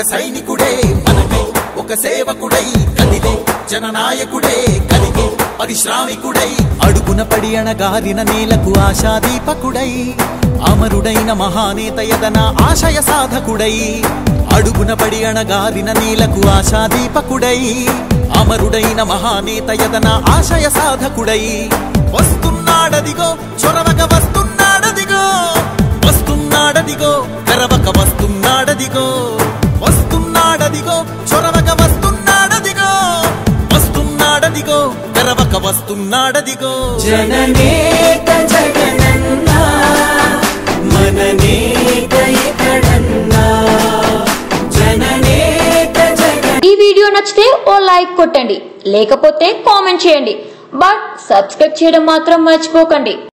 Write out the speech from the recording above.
ఒక సైనికుడే మనకై ఒక సేవకుడై కదిలే జననాయకుడే కలిగే పరిశ్రామికుడై అడుగున పడి అణగారిన నేలకు ఆశాదీపకుడై అమరుడైన మహానేత యదన ఆశయ సాధకుడై అడుగున పడి అణగారిన నేలకు ఆశాదీపకుడై అమరుడైన మహానేత యదన ఆశయ సాధకుడై వస్తున్నాడదిగో చొరవక వస్తున్నాడదిగో వస్తున్నాడదిగో తెరవక వస్తున్నాడదిగో వస్తున్నాడదిగో చొరవక వస్తున్నాడదిగో వస్తున్నాడదిగో తెరవక వస్తున్నాడదిగో జననేత జగనన్నా మననేత ఇతడన్నా జననేత జగ ఈ వీడియో నచ్చితే ఓ లైక్ కొట్టండి లేకపోతే కామెంట్ చేయండి బట్ సబ్స్క్రైబ్ చేయడం మాత్రం మర్చిపోకండి